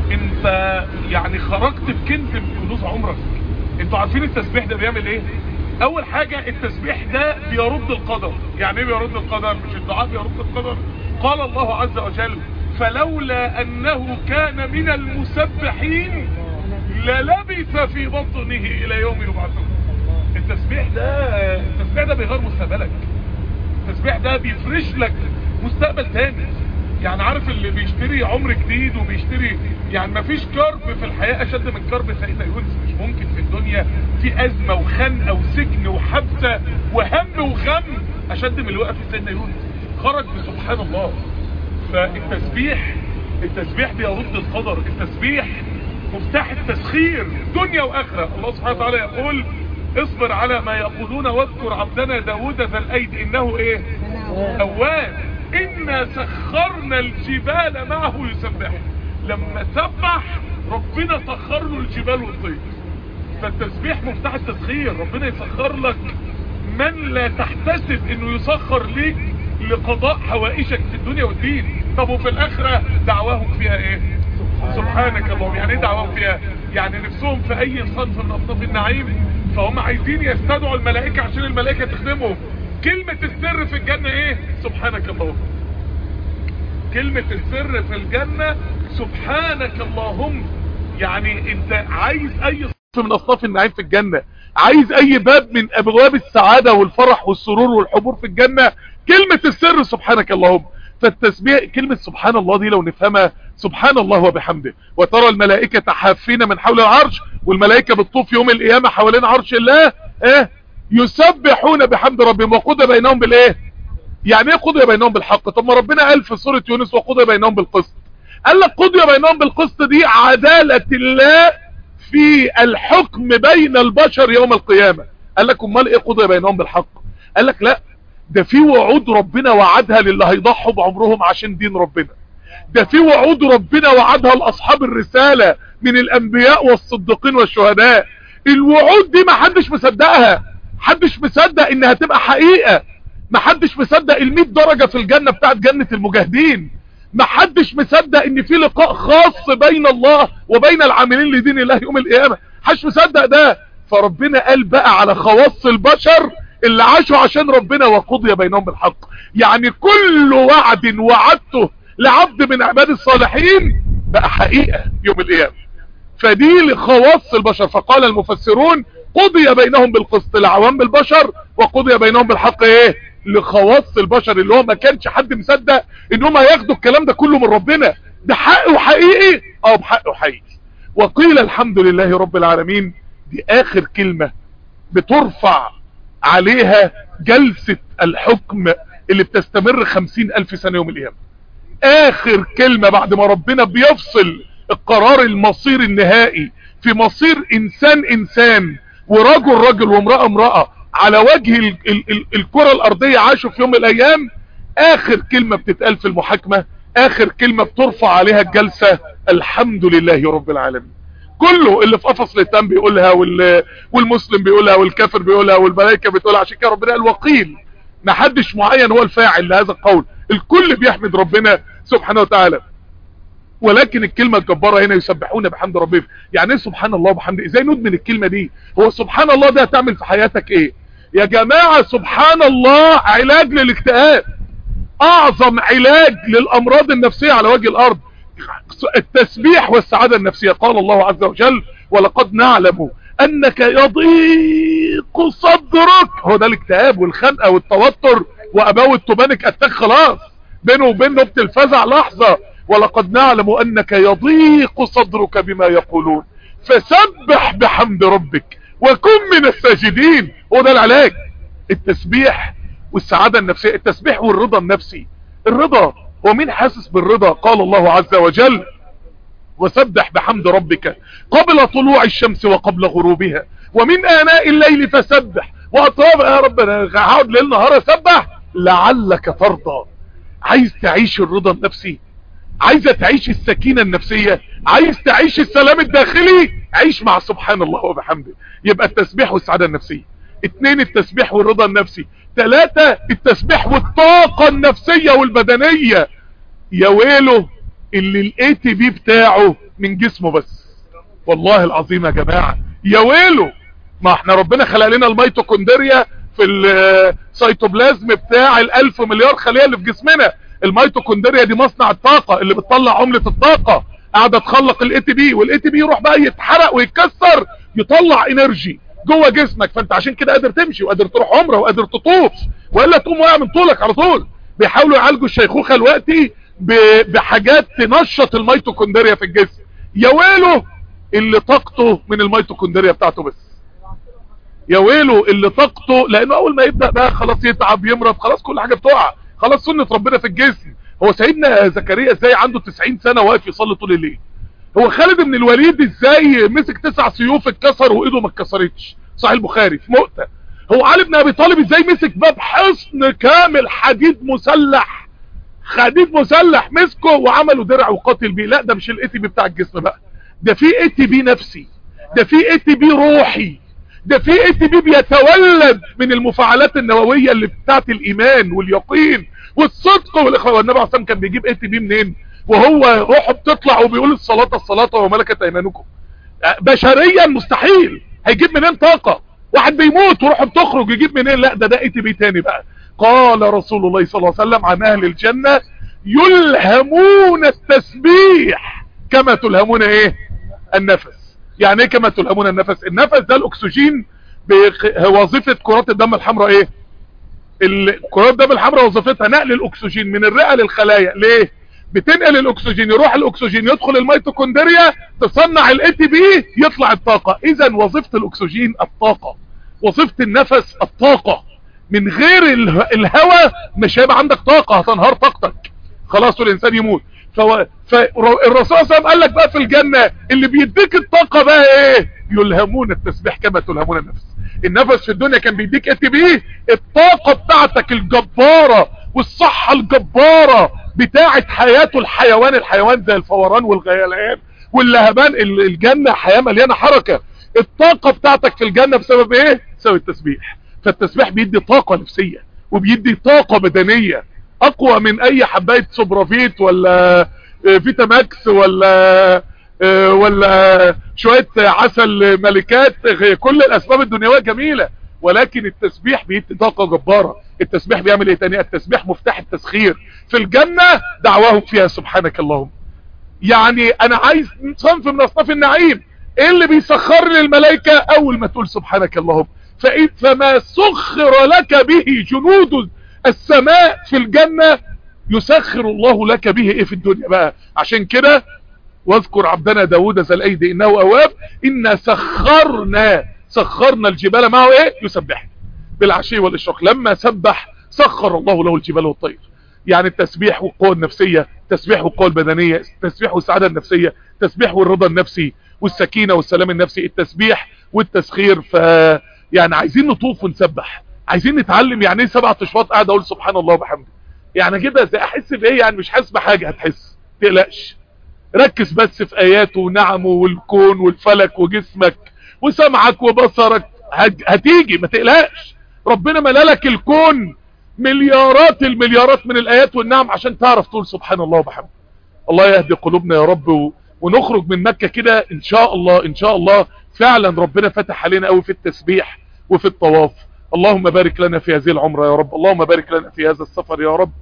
انت يعني خرجت بكنز من كنوز عمرك انتوا عارفين التسبيح ده بيعمل ايه اول حاجة التسبيح ده بيرد القدر يعني ايه بيرد القدر مش الدعاء بيرد القدر قال الله عز وجل فلولا انه كان من المسبحين للبث في بطنه الى يوم يبعثون التسبيح ده التسبيح ده بيغير مستقبلك التسبيح ده بيفرش لك مستقبل تاني يعني عارف اللي بيشتري عمر جديد وبيشتري يعني مفيش كرب في الحياة اشد من كرب سيدنا يونس مش ممكن في الدنيا في ازمة وخنقة وسجن وحبسة وهم وغم اشد من اللي وقف في سيدنا يونس خرج بسبحان الله فالتسبيح التسبيح بيرد القدر التسبيح مفتاح التسخير دنيا واخرة الله سبحانه وتعالى يقول اصبر على ما يقولون واذكر عبدنا داود ذا الايد انه ايه اواب انا سخرنا الجبال معه يسبح لما سبح ربنا سخر له الجبال والطير فالتسبيح مفتاح التسخير ربنا يسخر لك من لا تحتسب انه يسخر ليك لقضاء حوائجك في الدنيا والدين طب وفي الاخرة دعواهم فيها ايه سبحانك اللهم يعني ايه دعواهم فيها يعني نفسهم في اي صنف من اصناف النعيم فهم عايزين يستدعوا الملائكة عشان الملائكة تخدمهم كلمة السر في الجنة ايه سبحانك اللهم كلمة السر في الجنة سبحانك اللهم يعني انت عايز اي صنف من اصناف النعيم في الجنة عايز اي باب من ابواب السعادة والفرح والسرور والحبور في الجنة كلمة السر سبحانك اللهم فالتسبيح كلمة سبحان الله دي لو نفهمها سبحان الله وبحمده وترى الملائكة حافين من حول العرش والملائكة بتطوف يوم القيامة حوالين عرش الله ايه يسبحون بحمد ربهم وقضى بينهم بالايه يعني ايه قضي بينهم بالحق طب ما ربنا قال في سورة يونس وقضي بينهم بالقسط قال لك قضي بينهم بالقسط دي عدالة الله في الحكم بين البشر يوم القيامة قال لك امال ايه قضي بينهم بالحق قال لك لا ده في وعود ربنا وعدها للي هيضحوا بعمرهم عشان دين ربنا ده في وعود ربنا وعدها لاصحاب الرسالة من الانبياء والصديقين والشهداء الوعود دي ما حدش مصدقها حدش مصدق انها تبقى حقيقة ما حدش مصدق ال درجة في الجنة بتاعت جنة المجاهدين ما حدش مصدق ان في لقاء خاص بين الله وبين العاملين لدين الله يوم القيامة حدش مصدق ده فربنا قال بقى على خواص البشر اللي عاشوا عشان ربنا وقضي بينهم بالحق يعني كل وعد وعدته لعبد من عباد الصالحين بقى حقيقة يوم القيامة فدي لخواص البشر فقال المفسرون قضي بينهم بالقسط لعوام البشر وقضي بينهم بالحق ايه لخواص البشر اللي هو ما كانش حد مصدق ان هم هياخدوا الكلام ده كله من ربنا ده حق وحقيقي اه بحق وحقيقي وقيل الحمد لله رب العالمين دي اخر كلمة بترفع عليها جلسة الحكم اللي بتستمر خمسين الف سنة يوم القيامة اخر كلمة بعد ما ربنا بيفصل القرار المصير النهائي في مصير انسان انسان ورجل رجل وامرأة امرأة على وجه ال ال ال الكرة الارضية عاشوا في يوم من الايام اخر كلمة بتتقال في المحاكمة اخر كلمة بترفع عليها الجلسة الحمد لله رب العالمين كله اللي في قفص الاتهام بيقولها والمسلم بيقولها والكافر بيقولها والملائكة بتقولها عشان كده ربنا قال وقيل ما حدش معين هو الفاعل لهذا القول الكل بيحمد ربنا سبحانه وتعالى ولكن الكلمة الجبارة هنا يسبحون بحمد ربهم يعني ايه سبحان الله وبحمده ازاي ندمن الكلمة دي هو سبحان الله ده هتعمل في حياتك ايه يا جماعة سبحان الله علاج للاكتئاب اعظم علاج للامراض النفسية على وجه الارض التسبيح والسعادة النفسية قال الله عز وجل ولقد نعلم انك يضيق صدرك هو ده الاكتئاب والخنقة والتوتر واباوة تبانك اتاك خلاص بينه وبين نبت الفزع لحظة ولقد نعلم انك يضيق صدرك بما يقولون فسبح بحمد ربك وكن من الساجدين هو ده العلاج التسبيح والسعادة النفسية التسبيح والرضا النفسي الرضا هو مين حاسس بالرضا قال الله عز وجل وسبح بحمد ربك قبل طلوع الشمس وقبل غروبها ومن آناء الليل فسبح وأطراف يا ربنا هقعد ليل نهار اسبح لعلك ترضى عايز تعيش الرضا النفسي عايزة تعيش السكينة النفسية عايز تعيش السلام الداخلي عيش مع سبحان الله وبحمده يبقى التسبيح والسعادة النفسية اتنين التسبيح والرضا النفسي تلاتة التسبيح والطاقة النفسية والبدنية يا ويله اللي الاي تي بي بتاعه من جسمه بس والله العظيم يا جماعة يا ويله ما احنا ربنا خلق لنا الميتوكوندريا في السيتوبلازم بتاع الالف مليار خلية اللي في جسمنا الميتوكوندريا دي مصنع الطاقة اللي بتطلع عملة الطاقة قاعدة تخلق الاي تي بي والاي تي بي يروح بقى يتحرق ويتكسر يطلع انرجي جوه جسمك فانت عشان كده قادر تمشي وقادر تروح عمره وقادر تطوف والا تقوم واقع من طولك على طول بيحاولوا يعالجوا الشيخوخه دلوقتي بحاجات تنشط الميتوكوندريا في الجسم يا ويله اللي طاقته من الميتوكوندريا بتاعته بس يا ويله اللي طاقته لانه اول ما يبدا بقى خلاص يتعب يمرض خلاص كل حاجه بتقع خلاص سنه ربنا في الجسم هو سيدنا زكريا ازاي عنده 90 سنه واقف يصلي طول الليل هو خالد بن الوليد ازاي مسك تسع سيوف اتكسر وايده ما اتكسرتش صحيح البخاري في مؤتة هو علي بن ابي طالب ازاي مسك باب حصن كامل حديد مسلح حديد مسلح مسكه وعملوا درع وقاتل بيه لا ده مش الاي تي بي بتاع الجسم بقى ده في اي تي بي نفسي ده في اي تي بي روحي ده في اي تي بي بيتولد من المفاعلات النوويه اللي بتاعت الايمان واليقين والصدق والاخلاص والنبي عليه الصلاه كان بيجيب اي تي بي منين وهو روحه بتطلع وبيقول الصلاه الصلاه وملكت ايمانكم بشريا مستحيل هيجيب منين طاقه واحد بيموت وروحه بتخرج يجيب منين لا ده ده اي تي بي تاني بقى قال رسول الله صلى الله عليه وسلم عن اهل الجنه يلهمون التسبيح كما تلهمون ايه النفس يعني ايه كما تلهمون النفس النفس ده الاكسجين وظيفه كرات الدم الحمراء ايه كرات الدم الحمراء وظيفتها نقل الاكسجين من الرئه للخلايا ليه بتنقل الاكسجين يروح الاكسجين يدخل الميتوكوندريا تصنع الاي تي بي يطلع الطاقه اذا وظيفه الاكسجين الطاقه وظيفه النفس الطاقه من غير الهواء مش هيبقى عندك طاقه هتنهار طاقتك خلاص الانسان يموت فالرسول صلى الله عليه وسلم قال لك بقى في الجنه اللي بيديك الطاقه بقى ايه يلهمون التسبيح كما تلهمون النفس النفس في الدنيا كان بيديك اي تي بي الطاقه بتاعتك الجباره والصحه الجباره بتاعت حياته الحيوان الحيوان زي الفوران والغيلان واللهبان الجنة حياة مليانة حركة الطاقة بتاعتك في الجنة بسبب ايه بسبب التسبيح فالتسبيح بيدي طاقة نفسية وبيدي طاقة بدنية اقوى من اي حباية سوبرافيت ولا فيتا ماكس ولا ولا شوية عسل ملكات كل الاسباب الدنيوية جميلة ولكن التسبيح بيدي طاقة جبارة التسبيح بيعمل ايه تاني التسبيح مفتاح التسخير في الجنة دعواهم فيها سبحانك اللهم يعني انا عايز صنف من اصناف النعيم ايه اللي بيسخر للملائكة اول ما تقول سبحانك اللهم فإن فما سخر لك به جنود السماء في الجنة يسخر الله لك به ايه في الدنيا بقى عشان كده واذكر عبدنا داود ذا الايدي انه اواب انا سخرنا سخرنا الجبال معه ايه يسبح بالعشي والاشراق لما سبح سخر الله له الجبال والطير يعني التسبيح والقوة النفسية التسبيح والقوة البدنية التسبيح والسعادة النفسية التسبيح والرضا النفسي والسكينة والسلام النفسي التسبيح والتسخير ف يعني عايزين نطوف ونسبح عايزين نتعلم يعني ايه سبع اشواط قاعد اقول سبحان الله وبحمده يعني كده زي احس بايه يعني مش حاسس بحاجه هتحس تقلقش ركز بس في اياته ونعمه والكون والفلك وجسمك وسمعك وبصرك هتيجي ما تقلقش ربنا ملالك الكون مليارات المليارات من الايات والنعم عشان تعرف تقول سبحان الله وبحمده الله يهدي قلوبنا يا رب و... ونخرج من مكة كده ان شاء الله ان شاء الله فعلا ربنا فتح علينا قوي في التسبيح وفي الطواف اللهم بارك لنا في هذه العمرة يا رب اللهم بارك لنا في هذا السفر يا رب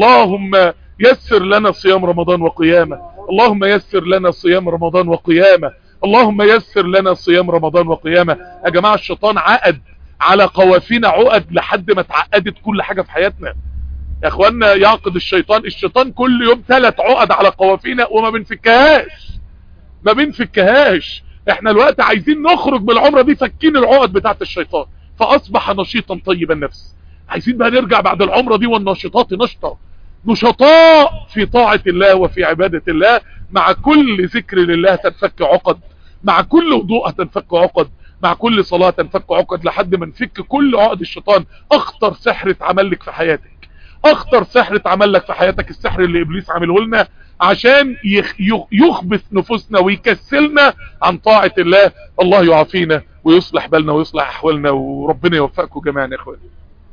اللهم يسر لنا صيام رمضان وقيامه اللهم يسر لنا صيام رمضان وقيامه اللهم يسر لنا صيام رمضان وقيامه يا جماعة الشيطان عقد على قوافينا عقد لحد ما اتعقدت كل حاجة في حياتنا يا اخوانا يعقد الشيطان الشيطان كل يوم ثلاث عقد على قوافينا وما بنفكهاش ما بنفكهاش احنا الوقت عايزين نخرج من العمرة دي فكين العقد بتاعت الشيطان فاصبح نشيطا طيب النفس عايزين بقى نرجع بعد العمرة دي والنشطات نشطة نشطاء في طاعة الله وفي عبادة الله مع كل ذكر لله تنفك عقد مع كل وضوء تنفك عقد مع كل صلاة تنفك عقد لحد ما نفك كل عقد الشيطان اخطر سحر اتعمل لك في حياتك اخطر سحر اتعمل لك في حياتك السحر اللي ابليس عامله لنا عشان يخبث نفوسنا ويكسلنا عن طاعة الله الله يعافينا ويصلح بالنا ويصلح احوالنا وربنا يوفقكم جميعا يا اخواني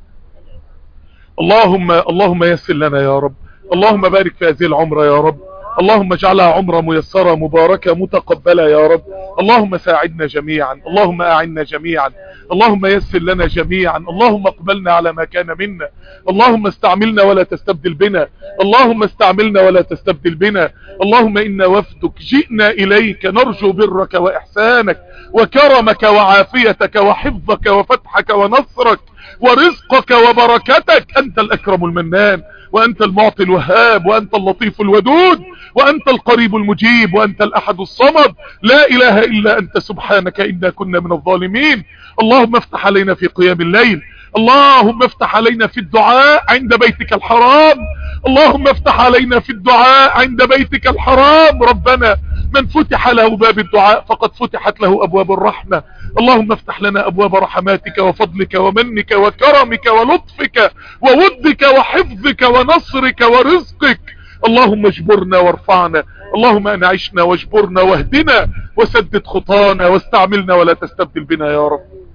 اللهم اللهم يسر لنا يا رب اللهم بارك في هذه العمرة يا رب اللهم اجعلها عمرة ميسرة مباركة متقبلة يا رب اللهم ساعدنا جميعا اللهم اعنا جميعا اللهم يسر لنا جميعا اللهم اقبلنا على ما كان منا اللهم استعملنا ولا تستبدل بنا اللهم استعملنا ولا تستبدل بنا اللهم إنا وفدك جئنا إليك نرجو برك وإحسانك وكرمك وعافيتك وحفظك وفتحك ونصرك ورزقك وبركتك أنت الأكرم المنان وأنت المعطي الوهاب وأنت اللطيف الودود وأنت القريب المجيب وأنت الأحد الصمد لا إله إلا أنت سبحانك إنا كنا من الظالمين اللهم افتح علينا في قيام الليل اللهم افتح علينا في الدعاء عند بيتك الحرام اللهم افتح علينا في الدعاء عند بيتك الحرام ربنا من فتح له باب الدعاء فقد فتحت له أبواب الرحمة اللهم افتح لنا أبواب رحماتك وفضلك ومنك وكرمك ولطفك وودك وحفظك ونصرك ورزقك اللهم اجبرنا وارفعنا اللهم انعشنا واجبرنا واهدنا وسدد خطانا واستعملنا ولا تستبدل بنا يا رب